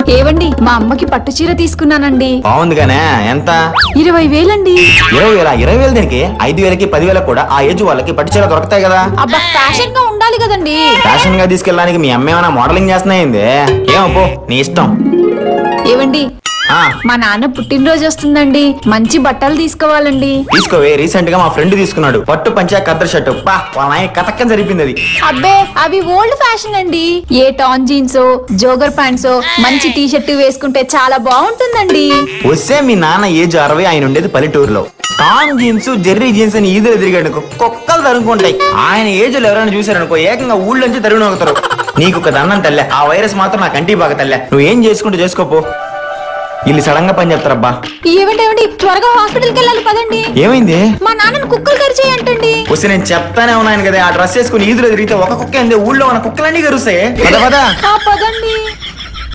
ఏవండి మా అమ్మకి పట్టు చీర తీసుకున్నానండి బాగుంది గానే ఎంత ఇరవై వేలండి ఇరవై వేల ఇరవై వేలు దీనికి ఐదు వేలకి పది వేలకు కూడా ఆ ఏజ్ వాళ్ళకి పట్టు చీర దొరుకుతాయి కదా అబ్బా ఫ్యాషన్ గా ఉండాలి కదండి ఫ్యాషన్ గా తీసుకెళ్ళడానికి మీ అమ్మ ఏమైనా మోడలింగ్ చేస్తున్నాయింది ఏమో పో నీ ఇష్టం ఏవండి ఆ మా నాన్న పుట్టినరోజు వస్తుందండి మంచి బట్టలు తీసుకోవాలండి తీసుకోవే రీసెంట్ గా మా ఫ్రెండ్ తీసుకున్నాడు పట్టు పంచా కద్దరు షర్టు పా వాళ్ళ నాయన కథక్కని జరిపింది అది అబ్బే అవి ఓల్డ్ ఫ్యాషన్ అండి a tan jeans jogger pants మంచి టీ షర్ట్ వేసుకుంటే చాలా బాగుంటుందండి వస్తే మీ నాన్న ఏజ్ అరవై ఆయన ఉండేది పల్లెటూరులో టామ్ జీన్స్ జెర్రీ జీన్స్ అని ఈదులు ఎదిరిగాడు కుక్కలు తరుముకుంటాయి ఆయన ఏజ్ లో ఎవరైనా చూసారనుకో ఏకంగా ఊళ్ళోంచి తరుగు నొక్కుతారు నీకు ఒక దండం తల్లే ఆ వైరస్ మాత్రం నాకు కంటి బాగా తల్లే నువ్వు ఏం చేసుకుంటూ చేసుకోపో వీళ్ళు సడన్ గా పని చెప్తారబ్బా ఏమండి ఏమండి త్వరగా హాస్పిటల్కి వెళ్ళాలి పదండి ఏమైంది మా నాన్నను కుక్కలు కరిచేయంటండి వస్తే నేను చెప్తానే ఉన్నాను కదా ఆ డ్రెస్ వేసుకుని ఈదులు ఎదిరిగితే ఒక కుక్క ఏంది ఊళ్ళో ఉన్న కుక్కలన్నీ కరుస్తాయి పద పద ఆ పదండి